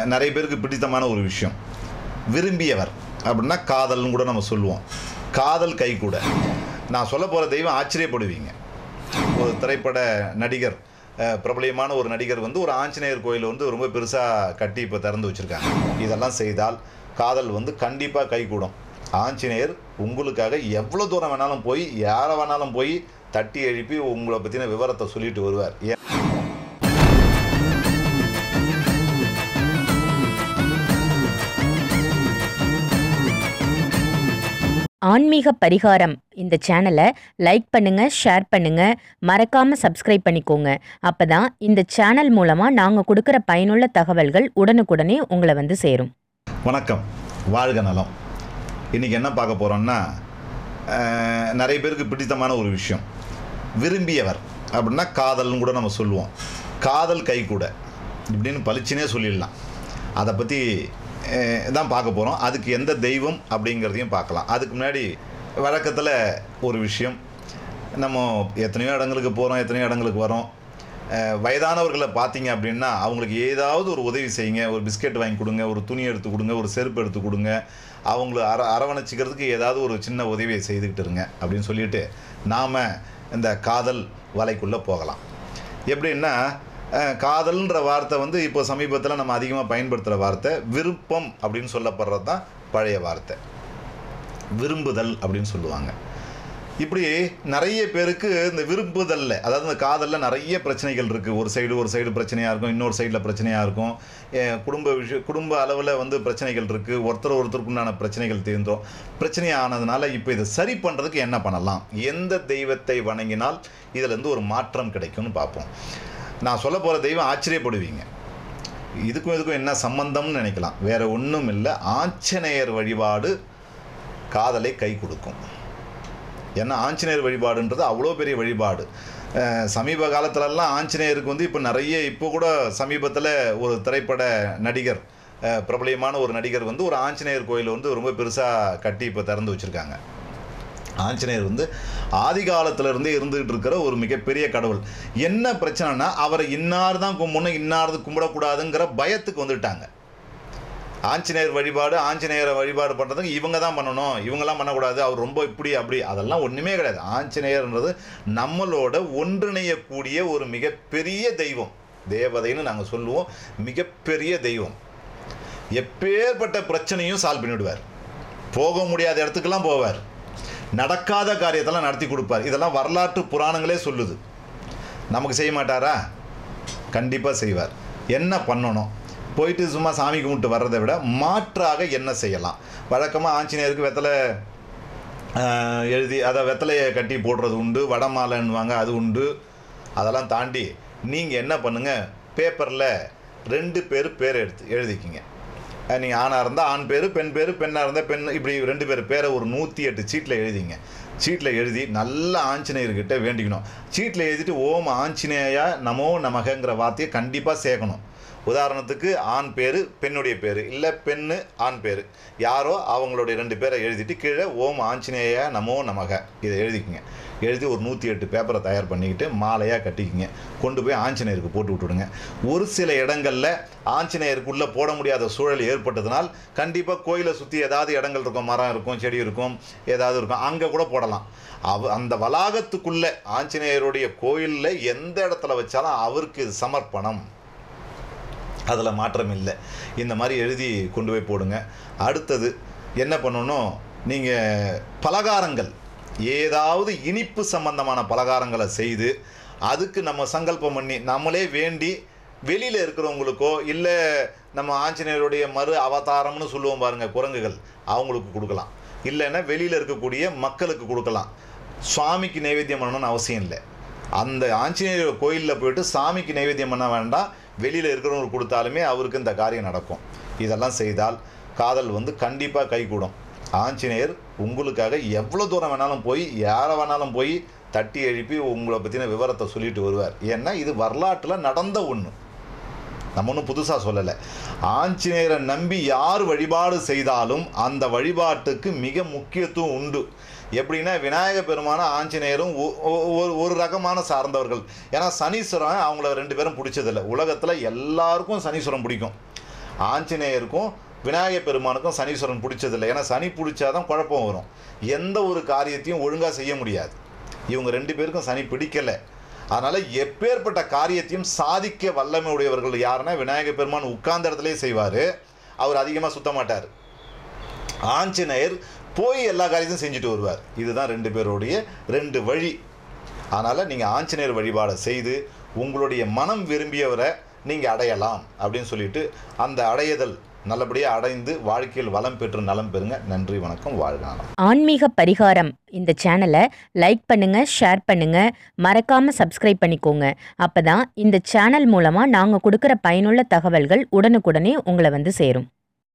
நிறைய பேருக்கு பிடித்தமான ஒரு விஷயம் விரும்பியவர் அப்படின்னா காதல்னு கூட நம்ம சொல்லுவோம் காதல் கை கூட நான் சொல்ல போகிற தெய்வம் ஆச்சரியப்படுவீங்க ஒரு திரைப்பட நடிகர் அஹ், பிரபலியமான ஒரு நடிகர் வந்து ஒரு ஆஞ்சநேயர் கோயில் வந்து ரொம்ப பெருசாக கட்டி இப்போ திறந்து வச்சுருக்காங்க இதெல்லாம் செய்தால் காதல் வந்து கண்டிப்பாக கைகூடும் ஆஞ்சநேயர் உங்களுக்காக எவ்வளோ தூரம் வேணாலும் போய் யாரை வேணாலும் போய் தட்டி எழுப்பி உங்களை பற்றின விவரத்தை சொல்லிட்டு வருவார் ஏன் ஆன்மீக பரிகாரம் இந்த சேனலை லைக் பண்ணுங்க ஷேர் பண்ணுங்க மறக்காம சப்ஸ்கிரைப் பண்ணிக்கோங்க அப்பதான் இந்த சேனல் மூலமா நாங்க கொடுக்கிற பயனுள்ள தகவல்கள் உடனுக்குடனே உங்களை வந்து சேரும் வணக்கம் வாழ்க நலம் இன்றைக்கி என்ன பார்க்க போகிறோம்னா அஹ், நிறைய பேருக்கு பிடித்தமான ஒரு விஷயம் விரும்பியவர் அப்படின்னா காதல்னு கூட நம்ம சொல்லுவோம் காதல் கை கூட இப்படின்னு பளிச்சுனே சொல்லிடலாம் அதை பற்றி தான் பார்க்க போகிறோம் அதுக்கு எந்த தெய்வம் அப்படிங்கிறதையும் பார்க்கலாம் அதுக்கு முன்னாடி வழக்கத்தில் ஒரு விஷயம் நம்ம எத்தனையோ இடங்களுக்கு போகிறோம் எத்தனையோ இடங்களுக்கு வரோம் அஹ், வயதானவர்களை பார்த்தீங்க அப்படின்னா அவங்களுக்கு ஏதாவது ஒரு உதவி செய்யுங்க ஒரு பிஸ்கெட் வாங்கி கொடுங்க ஒரு துணி எடுத்து கொடுங்க ஒரு செருப்பு எடுத்து கொடுங்க அவங்கள அர அரவணைச்சிக்கிறதுக்கு ஏதாவது ஒரு சின்ன உதவியை செய்துக்கிட்டு இருங்க அப்படின்னு சொல்லிட்டு நாம் இந்த காதல் வலைக்குள்ளே போகலாம் எப்படின்னா அஹ், காதல்ன்ற வார்த்தை வந்து இப்போ சமீபத்தில் நம்ம அதிகமாக பயன்படுத்துகிற வார்த்தை விருப்பம் அப்படின்னு சொல்லப்படுறது தான் பழைய வார்த்தை விரும்புதல் அப்படின்னு சொல்லுவாங்க இப்படி நிறைய பேருக்கு இந்த விரும்புதல்ல அதாவது இந்த காதலில் நிறைய பிரச்சனைகள் இருக்குது ஒரு சைடு ஒரு சைடு பிரச்சனையாக இருக்கும் இன்னொரு சைடில் பிரச்சனையாக இருக்கும் அஹ் குடும்ப விஷயம் குடும்ப அளவில் வந்து பிரச்சனைகள் இருக்குது ஒருத்தர் ஒருத்தருக்கு உண்டான பிரச்சனைகள் தீர்ந்தோம் பிரச்சனை ஆனதுனால இப்போ இதை சரி பண்ணுறதுக்கு என்ன பண்ணலாம் எந்த தெய்வத்தை வணங்கினால் இதிலேருந்து ஒரு மாற்றம் கிடைக்கும்னு பார்ப்போம் நான் சொல்ல போகிற தெய்வம் ஆச்சரியப்படுவீங்க இதுக்கும் இதுக்கும் என்ன சம்பந்தம்னு நினைக்கலாம் வேற ஒன்றும் இல்லை ஆஞ்சநேயர் வழிபாடு காதலை கை கொடுக்கும் ஏன்னா ஆஞ்சநேயர் வழிபாடுன்றது அவ்வளோ பெரிய வழிபாடு அஹ் சமீப காலத்துலலாம் ஆஞ்சநேயருக்கு வந்து இப்போ நிறைய இப்போ கூட சமீபத்தில் ஒரு திரைப்பட நடிகர் அஹ் பிரபலியமான ஒரு நடிகர் வந்து ஒரு ஆஞ்சநேயர் கோயில் வந்து ரொம்ப பெருசாக கட்டி இப்போ திறந்து வச்சுருக்காங்க ஆஞ்சநேயர் வந்து ஆதி காலத்துல இருந்தே இருந்துகிட்டு இருக்கிற ஒரு மிகப்பெரிய கடவுள் என்ன பிரச்சனைனா அவரை இன்னார் தான் கும்பிடணும் இன்னாரது கும்பிடக்கூடாதுங்கிற பயத்துக்கு வந்துட்டாங்க ஆஞ்சநேயர் வழிபாடு ஆஞ்சநேயரை வழிபாடு பண்ணுறதுக்கு இவங்க தான் பண்ணணும் இவங்கெல்லாம் பண்ணக்கூடாது அவர் ரொம்ப இப்படி அப்படி அதெல்லாம் ஒன்றுமே கிடையாது ஆஞ்சநேயர்ன்றது நம்மளோட ஒன்றிணையக்கூடிய ஒரு மிகப்பெரிய தெய்வம் தேவதைன்னு நாங்கள் சொல்லுவோம் மிகப்பெரிய தெய்வம் எப்பேற்பட்ட பிரச்சனையும் சால்வ் பண்ணிவிடுவார் போக முடியாத இடத்துக்கெல்லாம் போவார் நடக்காத காரியத்தெல்லாம் நடத்தி கொடுப்பார் இதெல்லாம் வரலாற்று புராணங்களே சொல்லுது நமக்கு செய்ய மாட்டாரா கண்டிப்பாக செய்வார் என்ன பண்ணணும் போயிட்டு சும்மா சாமி கும்பிட்டு வர்றதை விட மாற்றாக என்ன செய்யலாம் வழக்கமாக ஆஞ்சநேயருக்கு வெத்தலை ஆஹ், எழுதி அதை வெத்தலையை கட்டி போடுறது உண்டு வடமாலைன்னுவாங்க அது உண்டு அதெல்லாம் தாண்டி நீங்கள் என்ன பண்ணுங்கள் பேப்பரில் ரெண்டு பேர் பேர் எடுத்து எழுதிக்கிங்க நீங்கள் ஆணாக இருந்தால் ஆண் பேர் பெண் பேர் பெண்ணாக இருந்தால் பெண் இப்படி ரெண்டு பேர் பேரை ஒரு நூற்றி எட்டு சீட்டில் எழுதிங்க சீட்டில் எழுதி நல்ல ஆஞ்சநேயர்கிட்ட வேண்டிக்கணும் சீட்டில் எழுதிட்டு ஓம் ஆஞ்சநேயா நமோ நமகங்கிற வார்த்தையை கண்டிப்பாக சேர்க்கணும் உதாரணத்துக்கு ஆண் பேர் பெண்ணுடைய பேர் இல்லை பெண்ணு ஆண் பேர் யாரோ அவங்களுடைய ரெண்டு பேரை எழுதிட்டு கீழே ஓம் ஆஞ்சநேயா நமோ நமக இதை எழுதிக்கங்க எழுதி ஒரு நூற்றி எட்டு பேப்பரை தயார் பண்ணிக்கிட்டு மாலையாக கட்டிக்கிங்க கொண்டு போய் ஆஞ்சநேயருக்கு போட்டு விட்டுடுங்க ஒரு சில இடங்களில் ஆஞ்சநேயருக்குள்ளே போட முடியாத சூழல் ஏற்பட்டதுனால் கண்டிப்பாக கோயிலை சுற்றி ஏதாவது இடங்கள் இருக்கும் மரம் இருக்கும் செடி இருக்கும் ஏதாவது இருக்கும் அங்கே கூட போடலாம் அவ அந்த வளாகத்துக்குள்ளே ஆஞ்சநேயருடைய கோயிலில் எந்த இடத்துல வச்சாலும் அவருக்கு இது சமர்ப்பணம் அதில் மாற்றம் இல்லை இந்த மாதிரி எழுதி கொண்டு போய் போடுங்க அடுத்தது என்ன பண்ணணும் நீங்கள் பலகாரங்கள் ஏதாவது இனிப்பு சம்பந்தமான பலகாரங்களை செய்து அதுக்கு நம்ம சங்கல்பம் பண்ணி நம்மளே வேண்டி வெளியில் இருக்கிறவங்களுக்கோ இல்லை நம்ம ஆஞ்சநேயருடைய மறு அவதாரம்னு சொல்லுவோம் பாருங்கள் குரங்குகள் அவங்களுக்கு கொடுக்கலாம் இல்லைன்னா வெளியில் இருக்கக்கூடிய மக்களுக்கு கொடுக்கலாம் சுவாமிக்கு நைவேத்தியம் பண்ணணும்னு அவசியம் இல்லை அந்த ஆஞ்சநேயர் கோயிலில் போயிட்டு சாமிக்கு நைவேத்தியம் பண்ண வேண்டாம் வெளியில் இருக்கிறவங்களுக்கு கொடுத்தாலுமே அவருக்கு இந்த காரியம் நடக்கும் இதெல்லாம் செய்தால் காதல் வந்து கண்டிப்பாக கைகூடும் ஆஞ்சநேயர் உங்களுக்காக எவ்வளோ தூரம் வேணாலும் போய் யாரை வேணாலும் போய் தட்டி எழுப்பி உங்களை பற்றின விவரத்தை சொல்லிட்டு வருவார் ஏன்னா இது வரலாற்றில் நடந்த ஒன்று நம்ம ஒன்றும் புதுசாக சொல்லலை ஆஞ்சநேயரை நம்பி யார் வழிபாடு செய்தாலும் அந்த வழிபாட்டுக்கு மிக முக்கியத்துவம் உண்டு எப்படின்னா விநாயக பெருமான ஆஞ்சநேயரும் ஒ- ஒ- ஒரு ஒரு ரகமான சார்ந்தவர்கள் ஏன்னா சனீஸ்வரன் அவங்கள ரெண்டு பேரும் பிடிச்சதில்ல உலகத்தில் எல்லாருக்கும் சனீஸ்வரன் பிடிக்கும் ஆஞ்சநேயருக்கும் விநாயகர் பெருமானுக்கும் சனீஸ்வரன் பிடிச்சதில்லை ஏன்னா சனி பிடிச்சாதான் குழப்பம் வரும் எந்த ஒரு காரியத்தையும் ஒழுங்காக செய்ய முடியாது இவங்க ரெண்டு பேருக்கும் சனி பிடிக்கலை அதனால் எப்பேற்பட்ட காரியத்தையும் சாதிக்க வல்லமை உடையவர்கள் யாருன்னா விநாயகர் பெருமான் உட்கார்ந்த இடத்துலயே செய்வார் அவர் அதிகமாக சுத்த மாட்டார் ஆஞ்சநேயர் போய் எல்லா காரியத்தையும் செஞ்சுட்டு வருவார் இதுதான் ரெண்டு பேருடைய ரெண்டு வழி அதனால் நீங்கள் ஆஞ்சநேயர் வழிபாடை செய்து உங்களுடைய மனம் விரும்பியவரை நீங்கள் அடையலாம் அப்படின்னு சொல்லிட்டு அந்த அடையுதல் நல்லபடியாக அடைந்து வாழ்க்கையில் வளம் பெற்று நலம் பெறுங்க நன்றி வணக்கம் வாழ்க நலம் ஆன்மீக பரிகாரம் இந்த சேனலை லைக் பண்ணுங்க ஷேர் பண்ணுங்க மறக்காம சப்ஸ்கிரைப் பண்ணிக்கோங்க அப்பதான் இந்த சேனல் மூலமா நாங்க கொடுக்குற பயனுள்ள தகவல்கள் உடனுக்குடனே உங்களை வந்து சேரும்